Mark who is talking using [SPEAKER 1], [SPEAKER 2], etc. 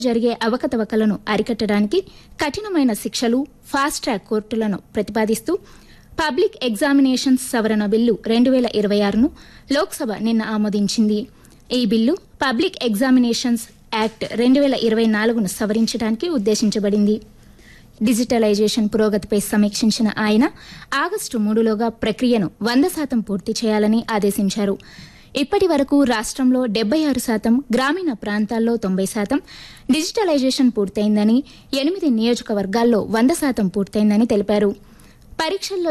[SPEAKER 1] జరిగే అవకతవకలను అరికట్టడానికి కఠినమైన శిక్షలు ఫాస్ట్ ట్రాక్ కోర్టులను ప్రతిపాదిస్తూ పబ్లిక్ ఎగ్జామినేషన్స్ సవరణ బిల్లు రెండు వేల ఇరవై ఆరును లోక్సభ నిన్న ఆమోదించింది ఈ బిల్లు పబ్లిక్ ఎగ్జామినేషన్స్ యాక్ట్ రెండు వేల ఇరవై నాలుగును సవరించడానికి ఉద్దేశించబడింది డిజిటలైజేషన్ పురోగతిపై సమీక్షించిన ఆయన ఆగస్టు మూడులోగా ప్రక్రియను వంద శాతం పూర్తి చేయాలని ఆదేశించారు ఇప్పటి వరకు రాష్ట్రంలో డెబ్బై ఆరు శాతం గ్రామీణ ప్రాంతాల్లో తొంభై శాతం డిజిటలైజేషన్ పూర్తయిందని ఎనిమిది నియోజకవర్గాల్లో వంద శాతం పూర్తయిందని తెలిపారు పరీక్షల్లో